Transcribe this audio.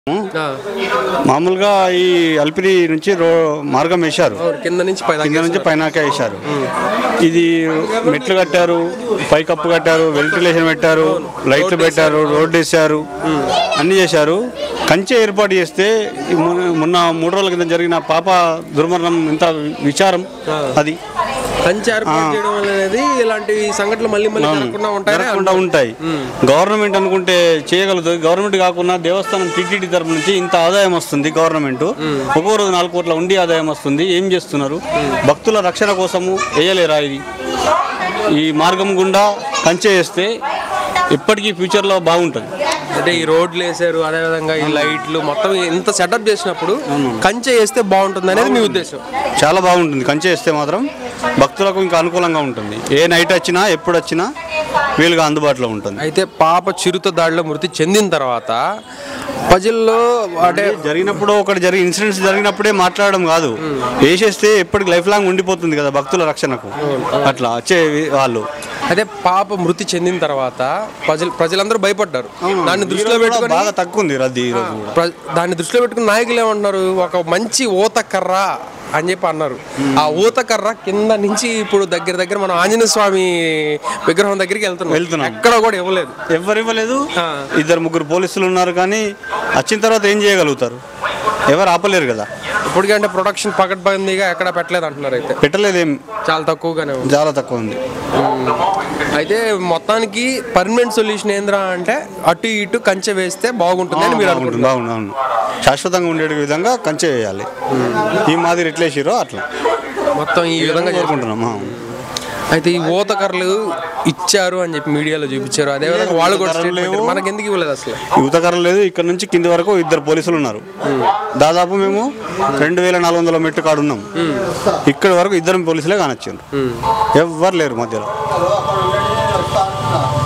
ఆ, మామూలుగా ఈ అల్పిరి నుంచి రో మార్గం వేశారు అవును, కింద నుంచి పై కింద నుంచి పైనాక వేశారు ఇది మెట్లు కట్టారు పై కప్పు కట్టారు వెంటిలేషన్ పెట్టారు లైట్లు పెట్టారు రోడ్డు వేశారు అన్ని చేశారు కంచె ఏర్పాటు చేస్తే ఈ మొన్న- మొన్న మూడు రోజుల కింద జరిగిన పాప దుర్మరణం ఇంత విచారం అది కంచె ఏర్పాటు చేయడం అనేది ఇలాంటి సంఘటనలు మళ్ళీ మళ్ళీ జరగకుండా ఉంటాయని జరగకుండా ఉంటాయి గవర్నమెంట్ అనుకుంటే చేయగలుగుతుంది గవర్నమెంట్ కాకుండా దేవస్థానం టీటీడీ తరపు నుంచి ఇంత ఆదాయం వస్తుంది గవర్నమెంట్ ఒక్కో రోజు నాలుగు కోట్ల ఉండి ఆదాయం వస్తుంది ఏం చేస్తున్నారు భక్తుల రక్షణ కోసము వేయలేరా ఇది ఈ మార్గం గుండా కంచె వేస్తే ఇప్పటికీ ఫ్యూచర్లో బాగుంటుంది అంటే ఈ రోడ్లు వేసారు అదే విధంగా ఈ లైట్లు మొత్తం ఇంత సెటప్ చేసినప్పుడు కంచె వేస్తే బాగుంటుంది అనేది మీ ఉద్దేశం చాలా బాగుంటుంది కంచె వేస్తే మాత్రం భక్తులకు ఇంకా అనుకూలంగా ఉంటుంది ఏ నైట్ వచ్చినా ఎప్పుడు వచ్చినా వీలుగా అందుబాటులో ఉంటుంది అయితే పాప చిరుత దాడిలో మృతి చెందిన తర్వాత ప్రజల్లో అంటే జరిగినప్పుడు ఒకటి జరిగి ఇన్సిడెంట్స్ జరిగినప్పుడే మాట్లాడడం కాదు వేసేస్తే ఎప్పటికి లైఫ్ లాంగ్ ఉండిపోతుంది కదా భక్తుల రక్షణకు అట్లా వచ్చే వాళ్ళు అదే పాప మృతి చెందిన తర్వాత ప్రజలు ప్రజలందరూ భయపడ్డారు దాన్ని దృష్టిలో ఈరోజు కూడా పెట్టుకొని బాగా తక్కువ ఉంది రద్దీ ఈ రోజు కూడా ప్ర- దాన్ని దృష్టిలో పెట్టుకుని నాయకులు ఏమంటున్నారు ఒక మంచి ఊత కర్ర అని చెప్పి అన్నారు ఆ ఊత కర్ర కింద నుంచి ఇప్పుడు దగ్గర దగ్గర మనం ఆంజనేయ స్వామి విగ్రహం దగ్గరికి వెళ్తున్నాం వెళ్తున్నాం. ఎక్కడ కూడా ఇవ్వలేదు ఎవరు ఇవ్వలేదు ఆ. ఇద్దరు ముగ్గురు పోలీసులు ఉన్నారు కానీ వచ్చిన తర్వాత ఏం చేయగలుగుతారు ఎవరు ఆపలేరు కదా ఇప్పటికంటే ప్రొడక్షన్ పకడ్బందీగా ఎక్కడ పెట్టలేదు అంటున్నారు అయితే పెట్టలేదేం చాలా తక్కువగానే ఉంది చాలా తక్కువ ఉంది అయితే మొత్తానికి పర్మనెంట్ సొల్యూషన్ ఏంద్రా అంటే అటు ఇటు కంచె వేస్తే బాగుంటుంది అని మీరు బాగుంటుంది అనుకుంటున్నారు బాగుంది అవును శాశ్వతంగా ఉండే విధంగా కంచె వేయాలి ఈ మాదిరి ఎట్లేసిరో అట్లా మొత్తం ఈ విధంగా చేరు- కోరుకుంటున్నాం ఆ. అయితే ఈ ఊతకర్రలు ఇచ్చారు అని చెప్పి మీడియాలో చూపించారు అదే విధంగా వాళ్ళు కూడా ఊతకర్రలు statement లేవు. మనకి ఎందుకు ఇవ్వలేదు అసలు యువతకరం లేదు ఇక్కడ నుంచి కింది వరకు ఇద్దరు పోలీసులు ఉన్నారు దాదాపు మేము రెండు వేల నాలుగు వందల మెట్టు కాడు ఉన్నాం ఇక్కడ వరకు ఇద్దరు పోలీసులే కానొచ్చారు ఎవ్వరు లేరు మధ్యలో